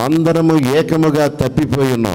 మనమందరము ఏకముగా తప్పిపోయి ఉన్నాం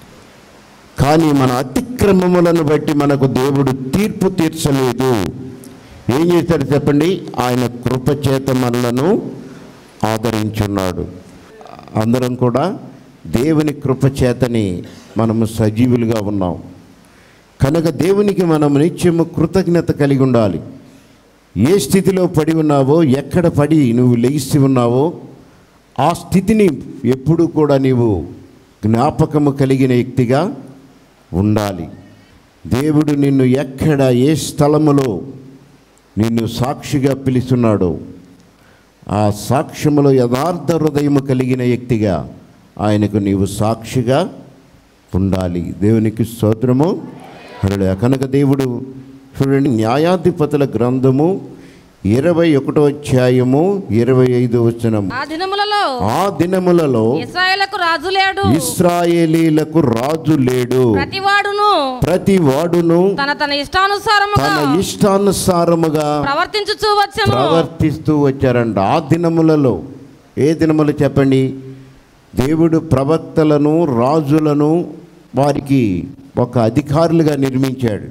కానీ మన అతిక్రమములను బట్టి మనకు దేవుడు తీర్పు తీర్చలేదు ఏం చేశాడు చెప్పండి ఆయన కృపచేత మనలను ఆదరించున్నాడు అందరం కూడా దేవుని కృపచేతని మనము సజీవులుగా ఉన్నాం కనుక దేవునికి మనం నిత్యము కృతజ్ఞత కలిగి ఉండాలి ఏ స్థితిలో పడి ఉన్నావో ఎక్కడ పడి నువ్వు లెగిసి ఉన్నావో ఆ స్థితిని ఎప్పుడు కూడా నీవు జ్ఞాపకము కలిగిన వ్యక్తిగా ఉండాలి దేవుడు నిన్ను ఎక్కడ ఏ స్థలములో నిన్ను సాక్షిగా పిలుస్తున్నాడో ఆ సాక్ష్యములో యథార్థ హృదయము కలిగిన వ్యక్తిగా ఆయనకు నీవు సాక్షిగా ఉండాలి దేవునికి స్తోత్రము హల్లెలూయా కనుక దేవుడు చూడండి న్యాయాధిపతుల గ్రంథము ఇరవై ఒకటో అధ్యాయము ఇరవై ఐదు వచనము ఆ దినములలో ఆ దినములలో ఇస్రాయేలకు రాజు లేడు ఇస్రాయేలీలకు రాజు లేడు ప్రతివాడును ప్రతి వాడును తన తన ఇష్టానుసారముగా తన ఇష్టానుసారముగా ప్రవర్తించుచూ వచ్చెను ప్రవర్తిస్తూ వచ్చారంట ఆ దినములలో ఏ దినములు చెప్పండి దేవుడు ప్రవక్తలను రాజులను వారికి ఒక అధికారులుగా నిర్మించాడు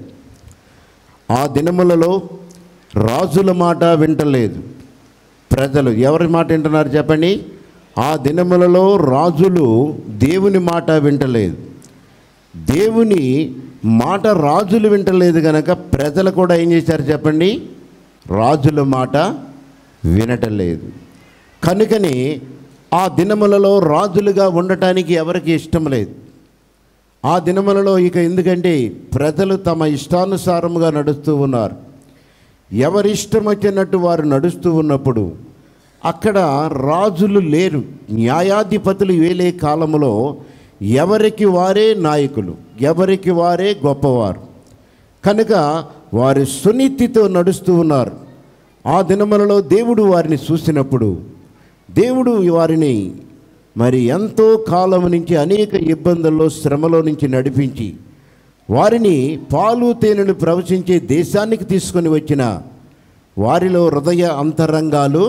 ఆ దినములలో రాజుల మాట వింటలేదు ప్రజలు ఎవరి మాట వింటున్నారు చెప్పండి ఆ దినములలో రాజులు దేవుని మాట వింటలేదు దేవుని మాట రాజులు వింటలేదు కనుక ప్రజలు కూడా ఏం చేశారు చెప్పండి రాజుల మాట వినటలేదు కనుకని ఆ దినములలో రాజులుగా ఉండటానికి ఎవరికి ఇష్టం లేదు ఆ దినములలో ఇక ఎందుకంటే ప్రజలు తమ ఇష్టానుసారముగా నడుస్తూ ఉన్నారు ఎవరి ఇష్టం వచ్చినట్టు వారు నడుస్తూ ఉన్నప్పుడు అక్కడ రాజులు లేరు న్యాయాధిపతులు వేలే కాలములో ఎవరికి వారే నాయకులు ఎవరికి వారే గొప్పవారు కనుక వారు సునీతితో నడుస్తూ ఉన్నారు ఆ దినములలో దేవుడు వారిని చూసినప్పుడు దేవుడు వారిని మరి ఎంతో కాలం నుంచి అనేక ఇబ్బందుల్లో శ్రమలో నుంచి నడిపించి వారిని పాలు తేనెలు ప్రవచించే దేశానికి తీసుకొని వచ్చిన వారిలో హృదయ అంతరంగాలు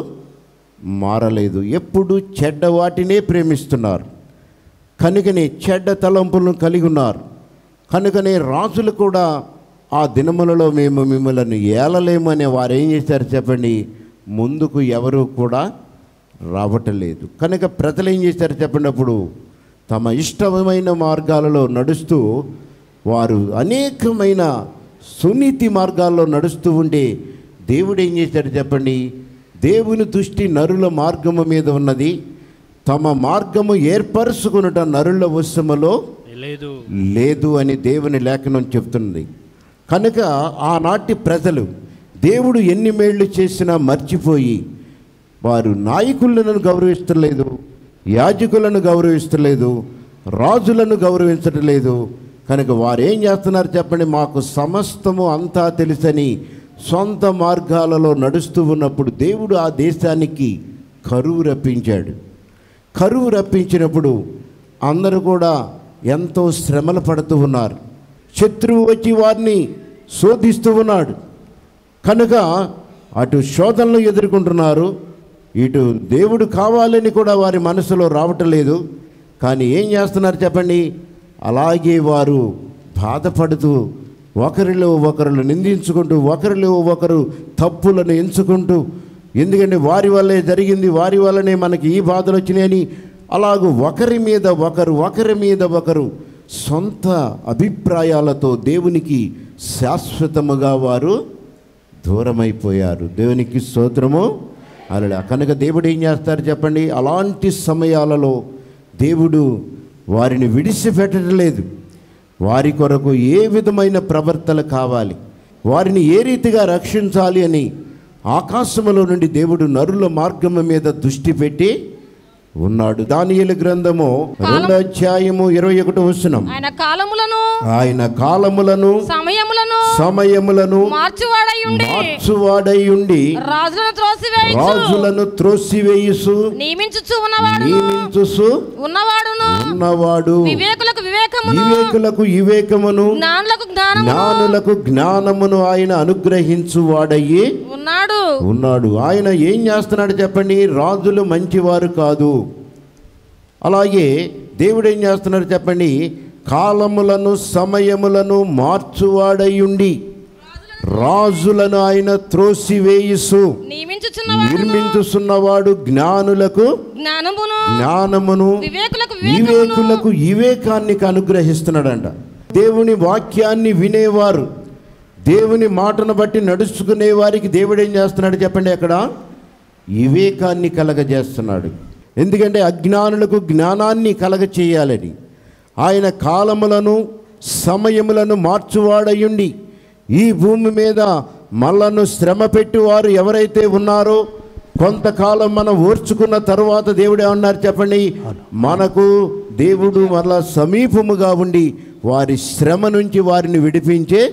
మారలేదు ఎప్పుడు చెడ్డ వాటినే ప్రేమిస్తున్నారు కనుకనే చెడ్డ తలంపులను కలిగి ఉన్నారు కనుకనే రాజులు కూడా ఆ దినములలో మేము మిమ్మల్ని ఏలలేము అనే వారు ఏం చేశారు చెప్పండి ముందుకు ఎవరు కూడా రావటలేదు కనుక ప్రజలు ఏం చేశారు చెప్పండి అప్పుడు తమ ఇష్టమైన మార్గాలలో నడుస్తూ వారు అనేకమైన సునీతి మార్గాల్లో నడుస్తూ ఉండే దేవుడు ఏం చేశాడు చెప్పండి దేవుని దృష్టి నరుల మార్గము మీద ఉన్నది తమ మార్గము ఏర్పరుచుకునుట నరుల వశములో లేదు లేదు అని దేవుని లేఖనం చెప్తుంది కనుక ఆనాటి ప్రజలు దేవుడు ఎన్ని మేళ్లు చేసినా మర్చిపోయి వారు నాయకులను గౌరవిస్తలేదు యాజకులను గౌరవిస్తలేదు రాజులను గౌరవించడం లేదు కనుక వారు ఏం చేస్తున్నారు చెప్పండి మాకు సమస్తము అంతా తెలుసని సొంత మార్గాలలో నడుస్తూ ఉన్నప్పుడు దేవుడు ఆ దేశానికి కరువు రప్పించాడు కరువు రప్పించినప్పుడు అందరూ కూడా ఎంతో శ్రమలు పడుతూ ఉన్నారు శత్రువు వచ్చి వారిని శోధిస్తూ ఉన్నాడు కనుక అటు శోధనలు ఎదుర్కొంటున్నారు ఇటు దేవుడు కావాలని కూడా వారి మనసులో రావటం లేదు కానీ ఏం చేస్తున్నారు చెప్పండి అలాగే వారు బాధపడుతూ ఒకరిలో ఒకరు నిందించుకుంటూ ఒకరిలో ఒకరు తప్పులను ఎంచుకుంటూ ఎందుకంటే వారి వల్లే జరిగింది వారి వల్లనే మనకి ఈ బాధలు వచ్చినాయని అలాగూ ఒకరి మీద ఒకరు ఒకరి మీద ఒకరు సొంత అభిప్రాయాలతో దేవునికి శాశ్వతముగా వారు దూరమైపోయారు దేవునికి స్తోత్రము అలా కనుక దేవుడు ఏం చేస్తారు చెప్పండి అలాంటి సమయాలలో దేవుడు వారిని విడిచిపెట్టడం లేదు వారి కొరకు ఏ విధమైన ప్రవర్తన కావాలి వారిని ఏ రీతిగా రక్షించాలి అని ఆకాశములో నుండి దేవుడు నరుల మార్గము మీద దృష్టి పెట్టి ఉన్నాడు దానియేలు గ్రంథము రెండో అధ్యాయము ఇరవై ఒకటి వచనం ఆయన కాలములను ఆయన కాలములను సమయములను సమయములను మార్చువాడై ఉండి మార్చువాడై ఉండి రాజులను త్రోసివేయచ్చు రాజులను త్రోసివేయుసు నియమించుచు ఉన్నవాడు నియమించుసు ఉన్నవాడును ఉన్నవాడు వివేకులకు వివేకమును వివేకులకు వివేకమును జ్ఞానులకు జ్ఞానము జ్ఞానులకు జ్ఞానమును ఆయన అనుగ్రహించువాడయ్యి అలాగే దేవుడు ఏం చేస్తున్నారు చెప్పండి కాలములను సమయములను మార్చువాడయుండి రాజులను ఆయన త్రోసివేయుసు నియమించుచున్నవాడు నిర్మించుచున్నవాడు జ్ఞానులకు జ్ఞానమును జ్ఞానమును వివేకులకు వివేకమును వివేకులకు వివేకాన్ని అనుగ్రహిస్తున్నాడంట దేవుని వాక్యాన్ని వినేవారు దేవుని మాటను బట్టి నడుచుకునే వారికి దేవుడు ఏం చేస్తున్నాడు చెప్పండి అక్కడ వివేకాన్ని కలగజేస్తున్నాడు ఎందుకంటే అజ్ఞానులకు జ్ఞానాన్ని కలగ చేయాలని ఆయన కాలములను సమయములను మార్చువాడయుండి ఈ భూమి మీద మళ్ళను శ్రమ వారు ఎవరైతే ఉన్నారో కొంతకాలం మనం ఓర్చుకున్న తరువాత దేవుడు ఏమన్నారు చెప్పండి మనకు దేవుడు మరలా సమీపముగా ఉండి వారి శ్రమ నుంచి వారిని విడిపించే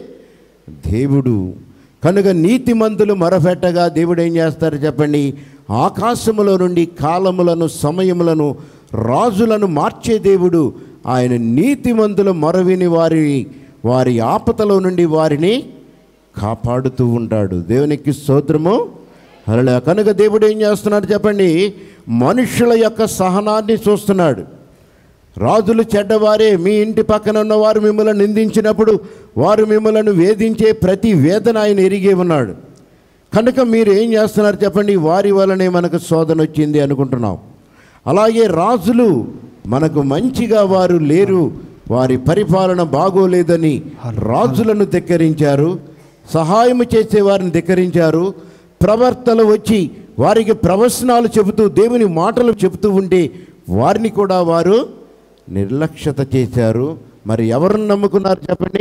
దేవుడు కనుక నీతిమంతులు మొరపెట్టగా దేవుడు ఏం చేస్తారు చెప్పండి ఆకాశములో నుండి కాలములను సమయములను రాజులను మార్చే దేవుడు ఆయన నీతిమంతుల మొరవిని వారి వారి ఆపదలో నుండి వారిని కాపాడుతూ ఉంటాడు దేవునికి స్తోత్రము అలా కనుక దేవుడు ఏం చేస్తున్నాడు చెప్పండి మనుషుల యొక్క సహనాన్ని చూస్తున్నాడు రాజులు చెడ్డవారే మీ ఇంటి పక్కన ఉన్నవారు మిమ్మల్ని నిందించినప్పుడు వారు మిమ్మల్ని వేధించే ప్రతి వేదన ఆయన ఎరిగి ఉన్నాడు కనుక మీరు ఏం చేస్తున్నారు చెప్పండి వారి వలనే మనకు శోధన వచ్చింది అనుకుంటున్నాం అలాగే రాజులు మనకు మంచిగా వారు లేరు వారి పరిపాలన బాగోలేదని రాజులను ధిక్కరించారు సహాయం చేసే వారిని ధిక్కరించారు ప్రవర్తలు వచ్చి వారికి ప్రవచనాలు చెబుతూ దేవుని మాటలు చెబుతూ ఉంటే వారిని కూడా వారు నిర్లక్ష్యత చేశారు మరి ఎవరిని నమ్ముకున్నారు చెప్పండి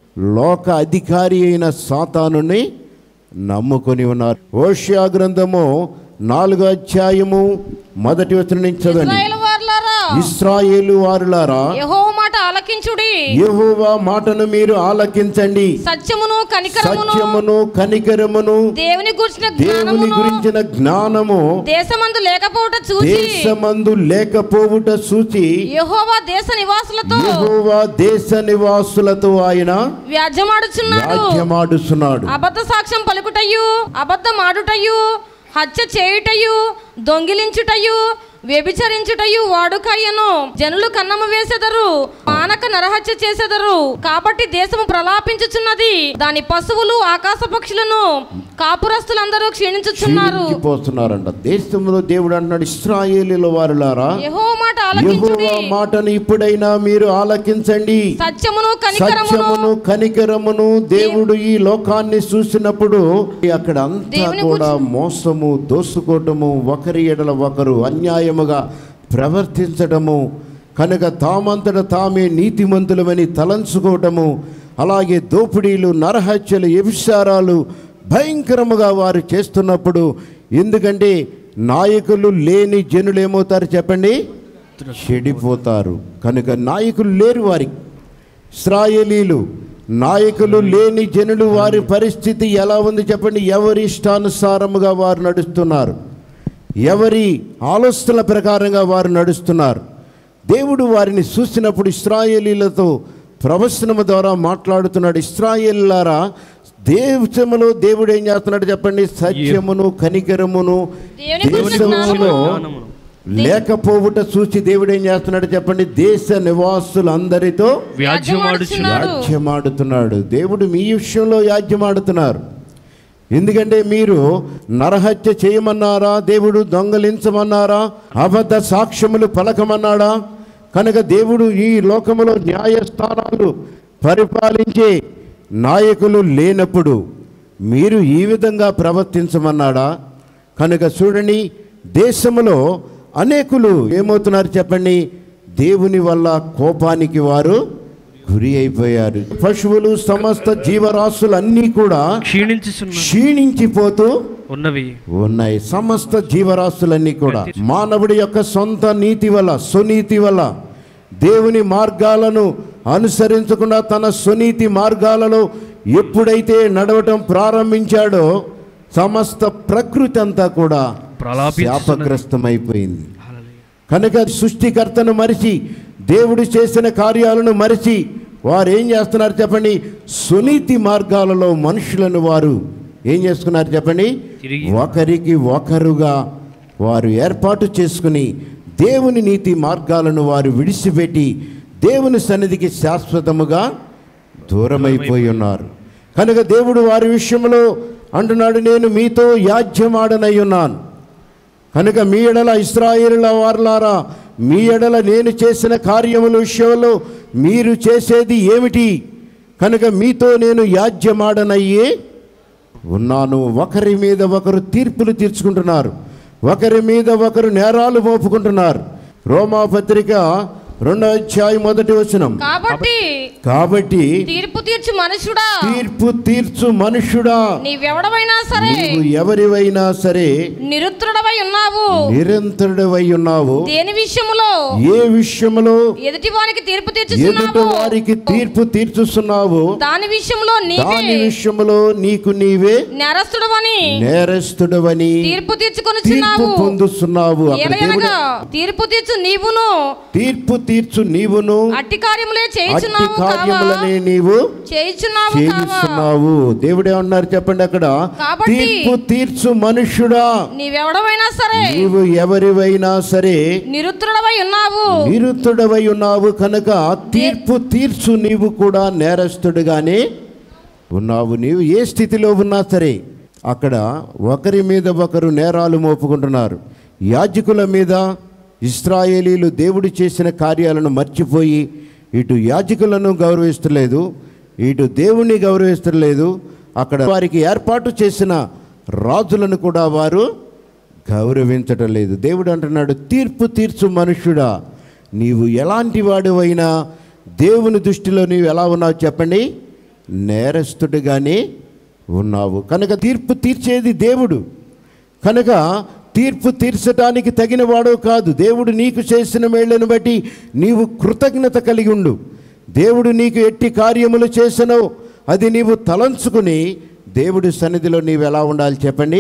లోక అధికారి అయిన సాతానుని నమ్ముకొని ఉన్నారు ఓషియా గ్రంథము నాలుగో అధ్యాయము మొదటి వచనం నుంచి చదవండి ఇశ్రాయేలు వారులారా ఇస్రాయేలు వారులారా యెహోవా మాట ఆలకించుడి యెహోవా మాటను మీరు ఆలకించండి సత్యమును కనికరమును సత్యమును కనికరమును దేవుని గురించిన దేవుని జ్ఞానమును గురించిన జ్ఞానము దేశమందు లేకపోవట చూచి దేశమందు లేకపోవుట సూచి యెహోవా దేశ నివాసులతో యెహోవా దేశ నివాసులతో ఆయన వ్యాజ్యమాడుచున్నాడు రాజ్యమాడుస్తున్నాడు అబద్ధ సాక్ష్యం పలుకుటయు అబద్ధమాడుటయు హత్య చేయుటయు దొంగిలించుటయు వ్యభిచరించుటయు వాడుకయ్యను జనులు కన్నము వేసెదరు మానక నరహత్య చేసెదరు కాబట్టి దేశము ప్రలాపించుచున్నది దాని పశువులు ఆకాశ పక్షులను కాపురస్తులందరూ క్షీణించుచున్నారు క్షీణించిపోతున్నారంట దేశంలో దేవుడు అంటున్నాడు ఇస్రాయేలీల వారులారా యెహో మాట ఆలకించుడి యెహోవా మాటను ఇప్పుడైనా మీరు ఆలకించండి సత్యమును కనికరమును సత్యమును కనికరమును దేవుడు ఈ లోకాన్ని చూసినప్పుడు అక్కడ అంతా దేవుని కూడా మోసము దోసుకోవటము ఒకరి ఎడల ఒకరు అన్యాయముగా ప్రవర్తించటము కనుక తామంతట తామే నీతిమంతులమని తలంచుకోవటము అలాగే దోపిడీలు నరహత్యలు వ్యభిచారాలు భయంకరముగా వారు చేస్తున్నప్పుడు ఎందుకంటే నాయకులు లేని జనులు ఏమవుతారు చెప్పండి చెడిపోతారు కనుక నాయకులు లేరు వారికి ఇస్రాయేలీలు నాయకులు లేని జనులు వారి పరిస్థితి ఎలా ఉంది చెప్పండి ఎవరి ఇష్టానుసారముగా వారు నడుస్తున్నారు ఎవరి ఆలోచనల ప్రకారంగా వారు నడుస్తున్నారు దేవుడు వారిని చూసినప్పుడు ఇస్రాయేలీలతో ప్రవచనము ద్వారా మాట్లాడుతున్నాడు ఇస్రాయేలీలారా దేశములో దేవుడు ఏం చేస్తున్నాడు చెప్పండి సత్యమును కనికరమును దేవుని గురించిన దేశములో జ్ఞానమును. లేకపోవుట చూసి దేవుడు ఏం చేస్తున్నాడు చెప్పండి దేశ నివాసులందరితో వ్యాజ్యమాడుచున్నాడు యాజ్యమాడుతున్నాడు దేవుడు మీ విషయంలో యాజ్యమాడుతున్నారు ఎందుకంటే మీరు నరహత్య చేయమన్నారా దేవుడు దొంగలించమన్నారా అబద్ధ సాక్ష్యములు పలకమన్నాడా కనుక దేవుడు ఈ లోకములో న్యాయస్థానాలు పరిపాలించే నాయకులు లేనప్పుడు మీరు ఈ విధంగా ప్రవర్తించమన్నాడా కనుక చూడండి దేశములో అనేకులు ఏమవుతున్నారు చెప్పండి దేవుని వల్ల కోపానికి వారు గురి అయిపోయారు పశువులు సమస్త జీవరాశులు అన్నీ కూడా క్షీణించుచున్న క్షీణించిపోతూ ఉన్నవి ఉన్నాయి సమస్త జీవరాశులన్నీ కూడా మానవుడి యొక్క సొంత నీతి వల్ల సునీతి వల్ల దేవుని మార్గాలను అనుసరించకుండా తన సునీతి మార్గాలలో ఎప్పుడైతే నడవటం ప్రారంభించాడో సమస్త ప్రకృతి అంతా కూడా ప్రలాపించుచున్నది. శాపగ్రస్తమైపోయింది హల్లెలూయా. కనుక సృష్టికర్తను మరిచి దేవుడు చేసిన కార్యాలను మరిచి వారు ఏం చేస్తున్నారు చెప్పండి సునీతి మార్గాలలో మనుషులను వారు ఏం చేసుకున్నారు చెప్పండి తిరిగి ఒకరికి ఒకరుగా వారు ఏర్పాటు చేసుకుని దేవుని నీతి మార్గాలను వారు విడిచిపెట్టి దేవుని సన్నిధికి శాశ్వతముగా దూరమైపోయి ఉన్నారు కనుక దేవుడు వారి విషయంలో అంటున్నాడు నేను మీతో యాజ్యమాడనై ఉన్నాను కనుక మీ ఎడల ఇస్రాయేలుల వారలారా మీ ఎడల నేను చేసిన కార్యముల విషయంలో మీరు చేసేది ఏమిటి కనుక మీతో నేను యాజ్యమాడనయ్యే ఉన్నాను ఒకరి మీద ఒకరు తీర్పులు తీర్చుకుంటున్నారు ఒకరి మీద ఒకరు నేరాలు మోపుకుంటున్నారు రోమా పత్రిక రెండో అధ్యాయం మొదటి వచనం కాబట్టి కాబట్టి తీర్పు తీర్చు మనుషుడా తీర్పు తీర్చు మనుష్యుడా నీవెవడవైనా సరే నీవు ఎవరివైనా సరే నిరుత్రుడవై ఉన్నావు నిరంతరుడవై ఉన్నావు దేని విషయములో ఏ విషయములో ఎదుటి వానికి తీర్పు ఎదుట తీర్చుచున్నావు వారికి తీర్పు తీర్చుస్తున్నావు దాని విషయంలో నీవే దాని విషయములో నీకు నీవే నేరస్తుడవని నేరస్తుడవని తీర్పు తీర్పు తీర్చుకొనుచున్నావు పొందుతున్నావు అక్కడ దేవుడు ఎలయనగా తీర్పు తీర్చు నీవును తీర్పు తీర్చు నీవును అట్టి కార్యములే అట్టి చేయుచున్నావు కావా కార్యములనే నీవు చేయుచున్నావు కావా చేయిస్తున్నావు దేవుడే ఉన్నారు చెప్పండి అక్కడ కాబట్టి తీర్పు తీర్చు మనుష్యుడా నీవెవడవైనా సరే నీవు ఎవరివైనా సరే నిరుత్రుడవై ఉన్నావు నిరుతుడవై ఉన్నావు కనుక తీర్పు తీర్చు నీవు కూడా నేరస్తుడుగానే ఉన్నావు నీవు ఏ స్థితిలో ఉన్నా సరే అక్కడ ఒకరి మీద ఒకరు నేరాలు మోపుకుంటున్నారు యాజకుల మీద ఇస్రాయేలీలు దేవుడు చేసిన కార్యాలను మర్చిపోయి ఇటు యాజకులను గౌరవిస్తలేదు ఇటు దేవుణ్ణి గౌరవిస్తలేదు అక్కడ వారికి ఏర్పాటు చేసిన రాజులను కూడా వారు గౌరవించటం లేదు దేవుడు అంటున్నాడు తీర్పు తీర్చు మనుష్యుడా నీవు ఎలాంటి వాడివైనా దేవుని దృష్టిలో నీవు ఎలా ఉన్నావు చెప్పండి నేరస్తుడిగానే ఉన్నావు కనుక తీర్పు తీర్చేది దేవుడు కనుక తీర్పు తీర్చడానికి తగిన వాడు కాదు దేవుడు నీకు చేసిన మేళ్లను బట్టి నీవు కృతజ్ఞత కలిగి ఉండు దేవుడు నీకు ఎట్టి కార్యములు చేసనో అది నీవు తలంచుకుని దేవుడి సన్నిధిలో నీవు ఎలా ఉండాలి చెప్పండి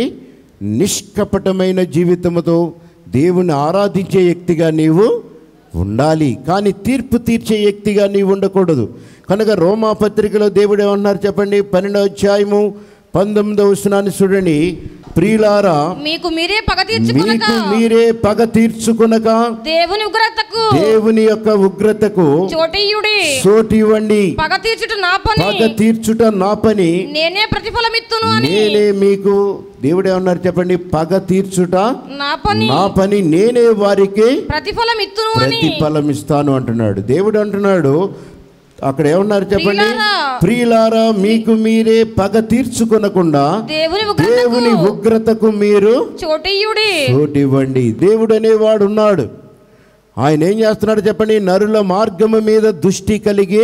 నిష్కపటమైన జీవితముతో దేవుని ఆరాధించే వ్యక్తిగా నీవు ఉండాలి కానీ తీర్పు తీర్చే వ్యక్తిగా నీవు ఉండకూడదు కనుక రోమా పత్రికలో దేవుడు ఏమన్నారు చెప్పండి పన్నెండో అధ్యాయము పంతొమ్మిదవ వచనాన్ని చూడండి ప్రియులారా మీకు మీరే పగ తీర్చుకునక మీకు మీరే పగ తీర్చుకునక దేవుని ఉగ్రతకు దేవుని యొక్క ఉగ్రతకు చోటీయుడి సోటి ఇవ్వండి పగ తీర్చుట నా పని పగ తీర్చుట నా పని నేనే ప్రతిఫలమిత్తును అని నేనే మీకు దేవుడు ఏమన్నారు చెప్పండి పగ తీర్చుట నా పని నా పని నేనే వారికి ప్రతిఫలమిత్తును అని ప్రతిఫలం ఇస్తాను అంటున్నాడు దేవుడు అంటున్నాడు అక్కడ ఏమన్నారు చెప్పండి ప్రియులారా, ప్రియులారా మీకు మీరే పగ తీర్చుకొనకుండా దేవుని దేవుని ఉగ్రతకు ఉగ్రతకు మీరు చోటీయుడి చోటివ్వండి దేవుడు అనేవాడు ఉన్నాడు ఆయన ఏం చేస్తున్నాడు చెప్పండి నరుల మార్గము మీద దృష్టి కలిగి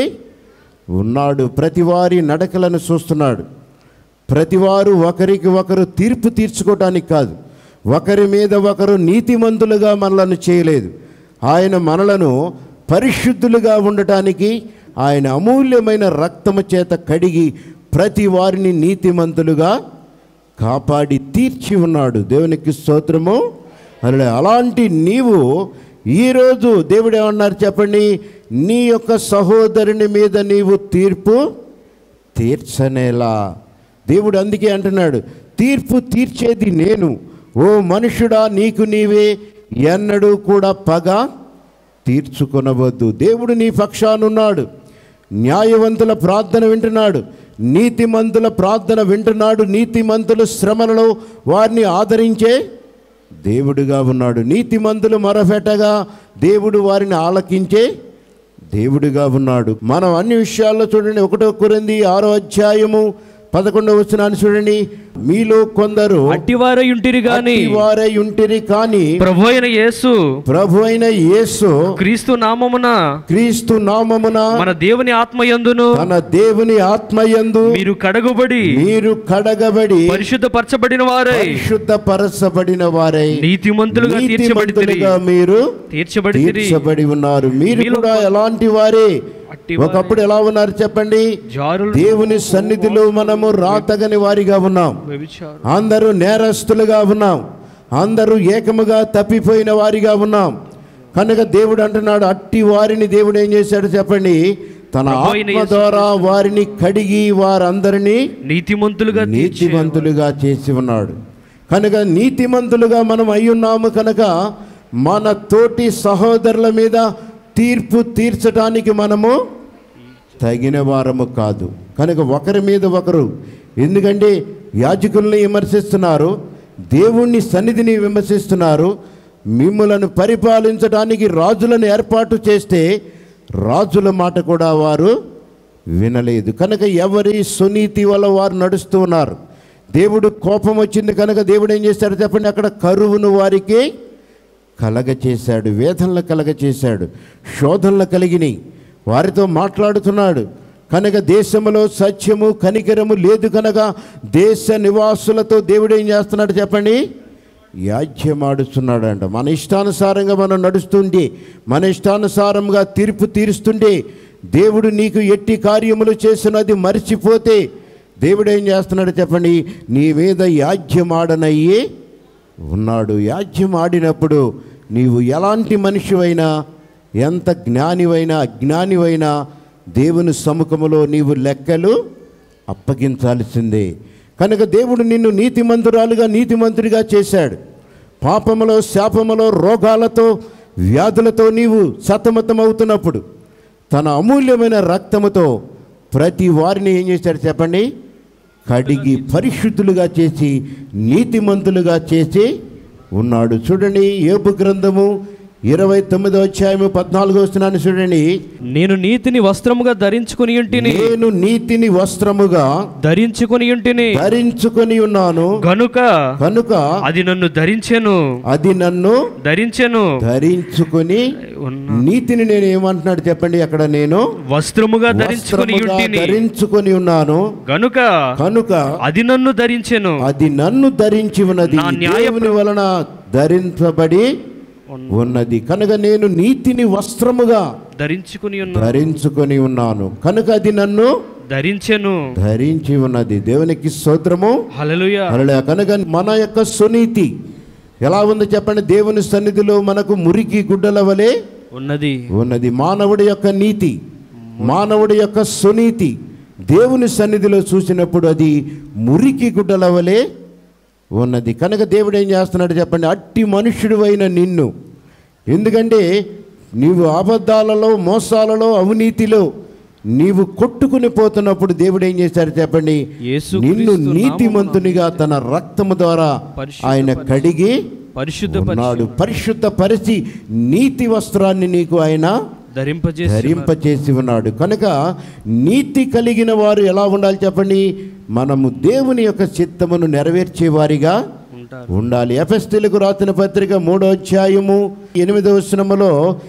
ఉన్నాడు ప్రతివారి నడకలను చూస్తున్నాడు ప్రతివారు ఒకరికి ఒకరు తీర్పు తీర్చుకోవటానికి కాదు ఒకరి మీద ఒకరు నీతిమంతులుగా మనలను చేయలేదు ఆయన మనలను పరిశుద్ధులుగా ఉండటానికి ఆయన అమూల్యమైన రక్తము చేత కడిగి ప్రతి వారిని నీతిమంతులుగా కాపాడి తీర్చి ఉన్నాడు దేవునికి స్తోత్రము అలా అలాంటి నీవు ఈరోజు దేవుడు ఏమన్నారు చెప్పండి నీ యొక్క సహోదరుని మీద నీవు తీర్పు తీర్చనేలా దేవుడు అందుకే అంటున్నాడు తీర్పు తీర్చేది నేను ఓ మనుషుడా నీకు నీవే ఎన్నడూ కూడా పగ తీర్చుకొనవద్దు దేవుడు నీ పక్షానున్నాడు న్యాయవంతుల ప్రార్థన వింటున్నాడు నీతిమంతుల ప్రార్థన వింటున్నాడు నీతిమంతుల శ్రమలలో వారిని ఆదరించే దేవుడుగా ఉన్నాడు నీతిమంతులు మొరపెట్టగా దేవుడు వారిని ఆలకించే దేవుడిగా ఉన్నాడు మనం అన్ని విషయాల్లో చూడండి ఒకటో కొరింది ఆరో అధ్యాయము పదకొండవ వచనాన్ని చూడండి మీలో కొందరు అట్టివారై ఉంటిరి గాని వారై ఉంటిరి కానీ ప్రభు అయిన యేసు ప్రభు అయిన యేసు క్రీస్తు నామమున క్రీస్తు నామమున మన దేవుని ఆత్మయందును తన దేవుని ఆత్మయందు మీరు కడగుబడి మీరు కడగబడి పరిశుద్ధపరచబడిన వారై పరిశుద్ధ పరచబడిన వారై నీతిమంతులుగా తీర్చబడితిరి నీతిమంతులుగా మీరు తీర్చబడితిరి తీర్చబడి ఉన్నారు మీరు మీలో కూడా ఎలాంటి వారే అట్టి ఒకప్పుడు ఎలా ఉన్నారు చెప్పండి జారులు దేవుని సన్నిధిలో మనము రాతగని వారిగా ఉన్నాం వ్యభిచారు అందరూ నేరస్తులుగా ఉన్నాం అందరూ ఏకముగా తప్పిపోయిన వారిగా ఉన్నాం కనుక దేవుడు అంటున్నాడు అట్టి వారిని దేవుడు ఏం చేశాడు చెప్పండి తన ప్రభు అయిన ఆత్మ యేసు ద్వారా వారిని కడిగి వారందరినీ నీతిమంతులుగా తీర్చే నీతిమంతులుగా చేసి ఉన్నాడు కనుక నీతిమంతులుగా మనం అయి ఉన్నాము కనుక మన తోటి సహోదరుల మీద తీర్పు తీర్చడానికి మనము తగిన వారము కాదు కనుక ఒకరి మీద ఒకరు ఎందుకంటే యాజకుల్ని విమర్శిస్తున్నారు దేవుణ్ణి సన్నిధిని విమర్శిస్తున్నారు మిమ్మలను పరిపాలించడానికి రాజులను ఏర్పాటు చేస్తే రాజుల మాట కూడా వారు వినలేదు కనుక ఎవరి సునీతి వల్ల వారు నడుస్తూ ఉన్నారు దేవుడు కోపం వచ్చింది కనుక దేవుడు ఏం చేశాడు చెప్పండి అక్కడ కరువును వారికి కలగ చేశాడు వేదనలు కలగ చేశాడు శోధనలు కలిగినాయి వారితో మాట్లాడుతున్నాడు కనుక దేశంలో సత్యము కనికరము లేదు కనుక దేశ నివాసులతో దేవుడు ఏం చేస్తున్నాడు చెప్పండి యాజ్యమాడుతున్నాడంట మన ఇష్టానుసారంగా మనం నడుస్తుంటే మన ఇష్టానుసారంగా తీర్పు తీరుస్తుంటే దేవుడు నీకు ఎట్టి కార్యములు చేసినది మర్చిపోతే దేవుడు ఏం చేస్తున్నాడు చెప్పండి నీ మీద యాజ్యమాడనయ్యి ఉన్నాడు యాజ్యం ఆడినప్పుడు నీవు ఎలాంటి మనిషివైనా ఎంత జ్ఞానివైనా అజ్ఞానివైనా దేవుని సముఖములో నీవు లెక్కలు అప్పగించాల్సిందే కనుక దేవుడు నిన్ను నీతిమంతురాలుగా నీతిమంతుడిగా చేశాడు పాపములో శాపములో రోగాలతో వ్యాధులతో నీవు సతమతమవుతున్నప్పుడు తన అమూల్యమైన రక్తముతో ప్రతి వారిని ఏం చేశాడు చెప్పండి కడిగి పరిశుద్ధులుగా చేసి నీతిమంతులుగా చేసి ఉన్నాడు చూడండి ఏబు గ్రంథము ఇరవై తొమ్మిదో అధ్యాయము పద్నాలుగో వస్తున్నాను చూడండి నేను నీతిని వస్త్రముగా ధరించుకుని ఉంటిని నేను నీతిని వస్త్రముగా ధరించుకుని ఉంటిని ధరించుకొని ఉన్నాను గనుక కనుక అది నన్ను ధరించెను అది నన్ను ధరించెను ధరించుకొని ఉన్న నీతిని నేను ఏమంటున్నాడు చెప్పండి అక్కడ నేను వస్త్రముగా ధరించుకుని వస్త్రముగా ఉంటిని ధరించుకొని ఉన్నాను గనుక కనుక అది నన్ను ధరించెను అది నన్ను ధరించి ఉన్నది నా న్యాయ దేవుని వలన ధరించబడి ఉన్నది కనుక నేను నీతిని వస్త్రముగా ధరించుకుని ఉన్న ధరించుకొని ఉన్నాను కనుక అది నన్ను ధరించెను ధరించి ఉన్నది దేవునికి స్తోత్రము హల్లెలూయా అలా కనుక మన యొక్క సునీతి ఎలా ఉంది చెప్పండి దేవుని సన్నిధిలో మనకు మురికి గుడ్డల వలె ఉన్నది ఉన్నది మానవుడి యొక్క నీతి మానవుడి యొక్క సునీతి దేవుని సన్నిధిలో చూసినప్పుడు అది మురికి గుడ్డల వలె ఉన్నది కనుక దేవుడు ఏం చేస్తున్నాడు చెప్పండి అట్టి మనుష్యుడు అయిన నిన్ను ఎందుకంటే నీవు అబద్ధాలలో మోసాలలో అవినీతిలో నీవు కొట్టుకుని పోతున్నప్పుడు దేవుడు ఏం చేశాడు చెప్పండి యేసుక్రీస్తు నిన్ను నామమున నీతిమంతునిగా తన రక్తము ద్వారా పరిశుద్ధ ఆయన కడిగి పరిశుద్ధ ఉన్నాడు పరిశుద్ధ పరిచి నీతి వస్త్రాన్ని నీకు ఆయన ధరింపజేసి ధరింపచేసి ఉన్నాడు కనుక నీతి కలిగిన వారు ఎలా ఉండాలి చెప్పండి మనము దేవుని యొక్క చిత్తమును నెరవేర్చే వారిగా ఉంటారు ఉండాలి ఎఫెస్టీలకు రాసిన పత్రిక మూడో అధ్యాయము ఎనిమిదవ వచనములో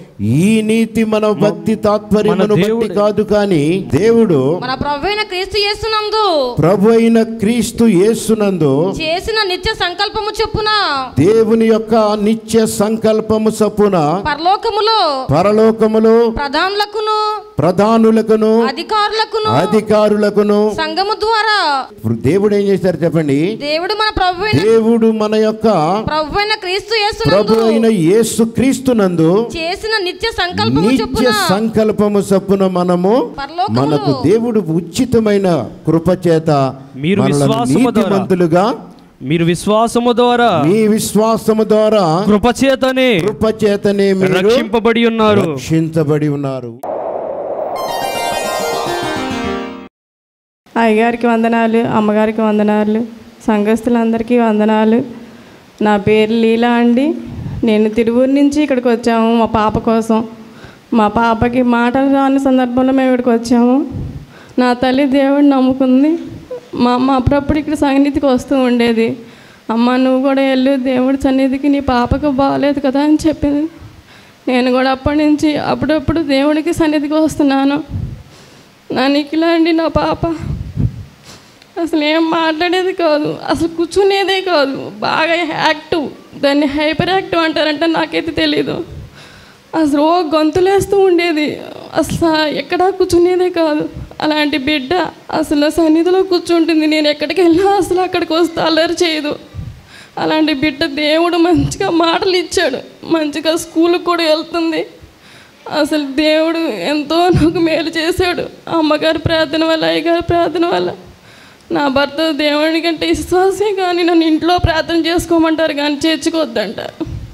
ఈ నీతి మన భక్తి తాత్పర్యమును బట్టి దేవుడే. కాదు కానీ దేవుడు మన ప్రభు అయిన క్రీస్తు యేసునందు ప్రభు అయిన క్రీస్తు యేసునందు చేసిన నిత్య సంకల్పము చొప్పున దేవుని యొక్క నిత్య సంకల్పము చొప్పున పరలోకములో పరలోకములో ప్రధానులకును ప్రధానులకును అధికారులకును అధికారులకును సంఘము ద్వారా ఇప్పుడు దేవుడు ఏం చేశారు చెప్పండి దేవుడు మన ప్రభు అయిన దేవుడు మన యొక్క ప్రభు అయిన క్రీస్తు ప్రభు యేసునందు అయిన యేసు క్రీస్తునందు చేసిన నిత్య సంకల్పము నిత్య చొప్పున సంకల్పము చొప్పున మనము పరలోకములో మనకు దేవుడు ఉచితమైన కృప చేత మీరు మనలను విశ్వాసము ద్వారా నీతిమంతులుగా మీరు విశ్వాసము ద్వారా మీ విశ్వాసము ద్వారా కృపచేతనే కృప చేతనే మీరు రక్షింపబడి ఉన్నారు రక్షించబడి ఉన్నారు అయ్యగారికి వందనాలు అమ్మగారికి వందనాలు సంఘస్థులందరికీ వందనాలు నా పేరు లీలా అండి నేను తిరువూరు నుంచి ఇక్కడికి వచ్చాము మా పాప కోసం మా పాపకి మాటలు రాని సందర్భంలో మేము ఇక్కడికి వచ్చాము నా తల్లి దేవుడిని నమ్ముకుంది మా అమ్మ అప్పుడప్పుడు ఇక్కడ సన్నిధికి వస్తూ ఉండేది అమ్మ నువ్వు కూడా వెళ్ళు దేవుడి సన్నిధికి నీ పాపకు బాగాలేదు కదా అని చెప్పింది నేను కూడా అప్పటి నుంచి అప్పుడప్పుడు దేవుడికి సన్నిధికి వస్తున్నాను నా నిఖిల అండి నా పాప అసలు ఏం మాట్లాడేది కాదు అసలు కూర్చునేదే కాదు బాగా యాక్టివ్ దాన్ని హైపర్ యాక్టివ్ అంటారంటే నాకైతే తెలీదు అసలు ఓ గొంతులేస్తూ ఉండేది అసలు ఎక్కడా కూర్చునేదే కాదు అలాంటి బిడ్డ అసలు సన్నిధిలో కూర్చుంటుంది నేను ఎక్కడికి వెళ్ళినా అసలు అక్కడికి వస్తే అల్లరి చేయదు అలాంటి బిడ్డ దేవుడు మంచిగా మాటలు ఇచ్చాడు మంచిగా స్కూల్కి కూడా వెళ్తుంది అసలు దేవుడు ఎంతో నాకు మేలు చేశాడు అమ్మగారి ప్రార్థన వల్ల అయ్యగారి ప్రార్థన వల్ల నా భర్త దేవుడి కంటే విశ్వాసే కానీ నన్ను ఇంట్లో ప్రార్థన చేసుకోమంటారు కానీ చేర్చుకోవద్దంటారు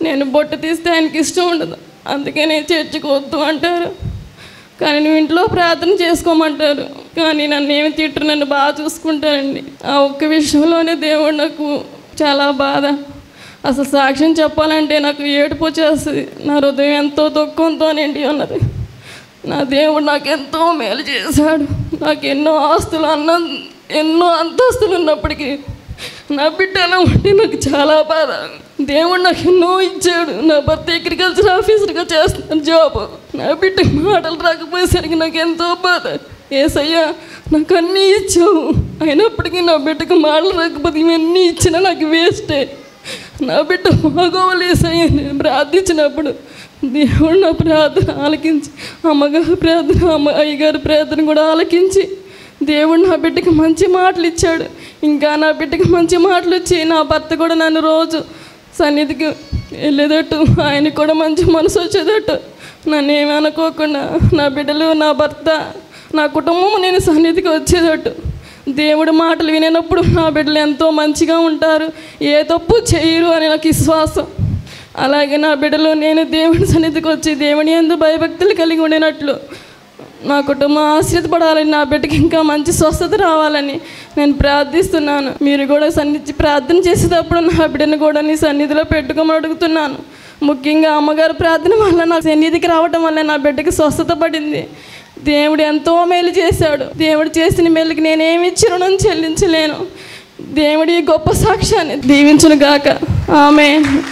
నేను బొట్టు తీస్తే ఆయనకి ఇష్టం ఉండదు అందుకనే చర్చికి వద్దు అంటారు కానీ నువ్వు ఇంట్లో ప్రార్థన చేసుకోమంటారు కానీ నన్ను ఏమి తిట్టరు నన్ను బాగా చూసుకుంటారండి ఆ ఒక్క విషయంలోనే దేవుడు నాకు చాలా బాధ అసలు సాక్ష్యం చెప్పాలంటే నాకు ఏడుపు వచ్చేస్తుంది నా హృదయం ఎంతో దుఃఖంతో నిండి ఉన్నది నా దేవుడు నాకు ఎంతో మేలు చేశాడు నాకు ఎన్నో ఆస్తులు అన్న ఎన్నో అంతస్తులు ఉన్నప్పటికీ నా బిడ్డ ఎలా ఉంటే నాకు చాలా బాధ దేవుడు నాకు ఎన్నో ఇచ్చాడు నా భర్త అగ్రికల్చర్ ఆఫీసర్గా చేస్తున్నాను జాబ్ నా బిడ్డ మాటలు రాకపోయేసరికి నాకు ఎంతో బాధ ఏసయ్యా నాకు అన్నీ ఇచ్చావు అయినప్పటికీ నా బిడ్డకు మాటలు రాకపోతే ఇవన్నీ ఇచ్చినా నాకు వేస్టే నా బిడ్డ మగవలేసయ్యా నేను ప్రార్థించినప్పుడు దేవుడు నా ప్రార్థన ఆలకించి అమ్మగారి ప్రార్థన అమ్మ అయ్యగారి ప్రార్థన కూడా ఆలకించి దేవుడు నా బిడ్డకి మంచి మాటలు ఇచ్చాడు ఇంకా నా బిడ్డకి మంచి మాటలు ఇచ్చి నా భర్త కూడా నన్ను రోజు సన్నిధికి వెళ్ళేటట్టు ఆయనకి కూడా మంచి మనసు వచ్చేటట్టు నన్ను ఏమీ అనుకోకుండా నా బిడ్డలు నా భర్త నా కుటుంబం నేను సన్నిధికి వచ్చేటట్టు దేవుడి మాటలు వినేటప్పుడు నా బిడ్డలు ఎంతో మంచిగా ఉంటారు ఏ తప్పు చేయరు అని నాకు విశ్వాసం అలాగే నా బిడ్డలు నేను దేవుని సన్నిధికి వచ్చి దేవుని ఎందు భయభక్తులు కలిగి ఉండినట్లు నా కుటుంబం ఆశ్రయపడాలని నా బిడ్డకి ఇంకా మంచి స్వస్థత రావాలని నేను ప్రార్థిస్తున్నాను మీరు కూడా సన్నిధి ప్రార్థన చేసేటప్పుడు నా బిడ్డను కూడా నీ సన్నిధిలో పెట్టుకోమని అడుగుతున్నాను ముఖ్యంగా అమ్మగారు ప్రార్థన వల్ల నా సన్నిధికి రావటం వల్ల నా బిడ్డకి స్వస్థత పడింది దేవుడు ఎంతో మేలు చేశాడు దేవుడు చేసిన మేలుకి నేనేమి ఇచ్చి రుణం చెల్లించలేను దేవుడి ఈ గొప్ప సాక్ష్యాన్ని దీవించును గాక ఆమె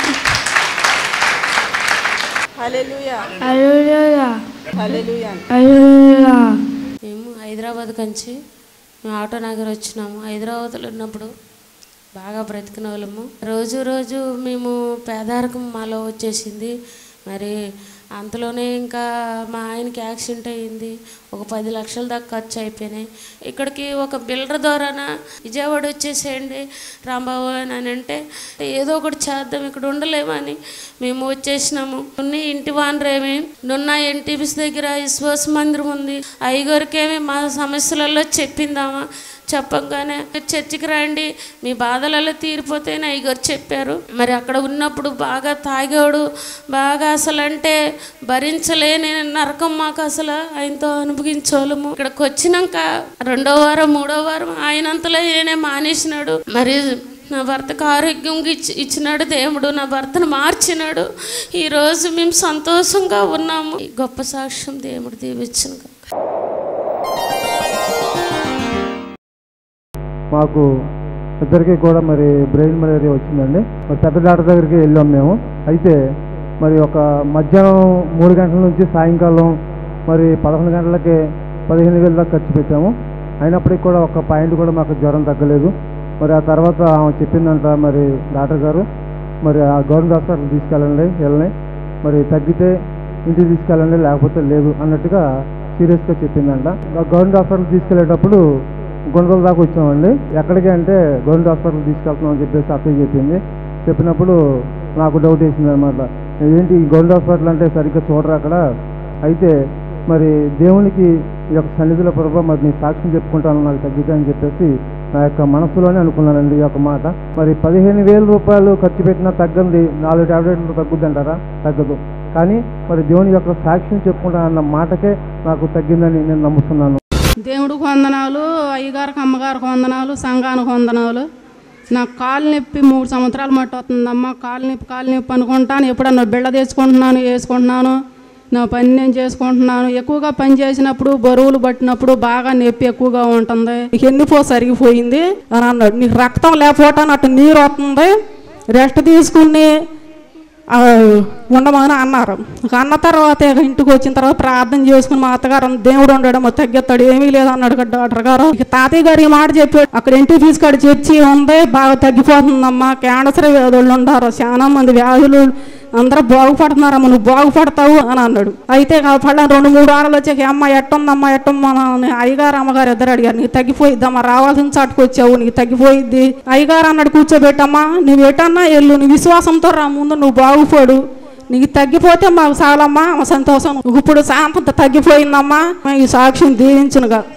మేము హైదరాబాద్ కంచి మేము ఆటో నగర్ వచ్చినాము హైదరాబాద్లో ఉన్నప్పుడు బాగా బ్రతికిన వాళ్ళము రోజు రోజు మేము పేదరికం మాలో వచ్చేసింది మరి అంతలోనే ఇంకా మా ఆయనకి యాక్సిడెంట్ అయ్యింది ఒక పది లక్షల దాకా ఖర్చు అయిపోయినాయి ఇక్కడికి ఒక బిల్డర్ ద్వారాన విజయవాడ వచ్చేసేయండి రాంబాబు అని అంటే ఏదో ఒకటి చేద్దాం ఇక్కడ ఉండలేమని మేము వచ్చేసినాము కొన్ని ఇంటి వానరేమి నున్న ఎన్టీపీస్ దగ్గర విశ్వాస మందిరం ఉంది అయ్యగారికేమి మా సమస్యలలో చెప్పిందామా చెప్పంగానే చర్చికి రండి మీ బాధలలో తీరిపోతేనే అయ్యగారు చెప్పారు మరి అక్కడ ఉన్నప్పుడు బాగా తాగాడు బాగా అసలు అంటే భరించలేని నరకం మాకు అసలు ఆయనతో అనుభవించోళము ఇక్కడికి వచ్చినాక రెండో వారం మూడో వారం ఆయనంతలో ఈయనే మానేసినాడు మరి నా భర్తకు ఆరోగ్యం ఇచ్చి ఇచ్చినాడు దేవుడు నా భర్తను మార్చినాడు ఈరోజు మేము సంతోషంగా ఉన్నాము ఈ గొప్ప సాక్ష్యం దేవుడు దీవించను మాకు ఇద్దరికి కూడా మరి బ్రెయిన్ మలేరియా వచ్చిందండి మరి పెద్ద డాక్టర్ దగ్గరికి వెళ్ళాం మేము అయితే మరి ఒక మధ్యాహ్నం మూడు గంటల నుంచి సాయంకాలం మరి పదకొండు గంటలకి పదిహేను వేల దాకా ఖర్చు పెట్టాము అయినప్పటికీ కూడా ఒక పాయింట్ కూడా మాకు జ్వరం తగ్గలేదు మరి ఆ తర్వాత ఆమె చెప్పిందంట మరి డాక్టర్ గారు మరి ఆ గవర్నమెంట్ హాస్పిటల్ తీసుకెళ్ళండి వెళ్ళని మరి తగ్గితే ఇంటికి తీసుకెళ్ళండి లేకపోతే లేదు అన్నట్టుగా సీరియస్గా చెప్పిందంట ఆ గవర్నమెంట్ హాస్పిటల్ తీసుకెళ్ళేటప్పుడు గుంటల దాకా వచ్చామండి ఎక్కడికి అంటే గవర్నమెంట్ హాస్పిటల్ తీసుకెళ్తున్నాం అని చెప్పేసి అత్తయ్య చెప్పింది చెప్పినప్పుడు నాకు డౌట్ వేసింది అనమాట ఏంటి ఈ గవర్నమెంట్ హాస్పిటల్ అంటే సరిగ్గా చూడరు అక్కడ అయితే మరి దేవునికి ఈ యొక్క సన్నిధిలో ప్రభావ మరి నీ సాక్ష్యం చెప్పుకుంటాను నాకు తగ్గితే అని చెప్పేసి నా యొక్క మనసులోనే అనుకున్నానండి ఈ యొక్క మాట మరి పదిహేను వేల రూపాయలు ఖర్చు పెట్టినా తగ్గంది నాలుగు టాబ్లెట్లు తగ్గుద్ది అంటారా తగ్గదు కానీ మరి దేవుని యొక్క సాక్ష్యం చెప్పుకుంటానన్న మాటకే నాకు తగ్గిందని నేను నమ్ముతున్నాను దేవుడికి వందనాలు అయ్యగారికి అమ్మగారికి వందనాలు సంఘానికి వందనాలు నాకు కాలు నొప్పి మూడు సంవత్సరాలు మట్టి వస్తుందమ్మా కాలు నొప్పి కాలు నొప్పి అనుకుంటాను ఎప్పుడన్నా బిళ్ళ తెచ్చుకుంటున్నాను వేసుకుంటున్నాను నా పని నేను చేసుకుంటున్నాను ఎక్కువగా పని చేసినప్పుడు బరువులు పట్టినప్పుడు బాగా నొప్పి ఎక్కువగా ఉంటుంది నీకు ఎన్నిపో సరిగిపోయింది అని అన్నాడు నీకు రక్తం లేకపోవటాన్ని అటు నీరు వస్తుంది రెస్ట్ తీసుకుని ఆ, ఉండమని అన్నారు ఇక అన్న తర్వాత ఇక ఇంటికి వచ్చిన తర్వాత ప్రార్థన చేసుకుని మా అత్తగారు దేవుడు ఉండడం తగ్గెత్తాడు ఏమీ లేదు అన్నాడు కదా డాక్టర్ గారు ఇక తాతయ్య గారు ఈ మాట చెప్పాడు అక్కడ ఇంటి ఫీజు కాడ చర్చి ఉంది బాగా తగ్గిపోతుందమ్మా క్యాన్సర్ వ్యాధులు ఉండారు చాలా మంది వ్యాధులు అందరూ బాగుపడుతున్నారమ్మ నువ్వు బాగుపడతావు అని అన్నాడు అయితే ఇక పళ్ళ రెండు మూడు వారాలు వచ్చాక అమ్మ ఎట్టుందమ్మా ఎట్టమ్మా అని అయ్యగారు అమ్మగారు ఇద్దరు అడిగారు నీకు తగ్గిపోయిద్దమ్మా రావాల్సిన చాటుకు వచ్చావు నీకు తగ్గిపోయిద్ది అయ్యగారు అన్నాడు కూర్చోబెట్టమ్మా నువ్వు ఎటన్నా ఎల్లు నీ విశ్వాసంతో రా ముందు నువ్వు బాగుపడు నీకు తగ్గిపోతే మాకు చాలమ్మా మా సంతోషం ఇప్పుడు శాంతం తగ్గిపోయిందమ్మా ఈ సాక్ష్యం దీవించునుగా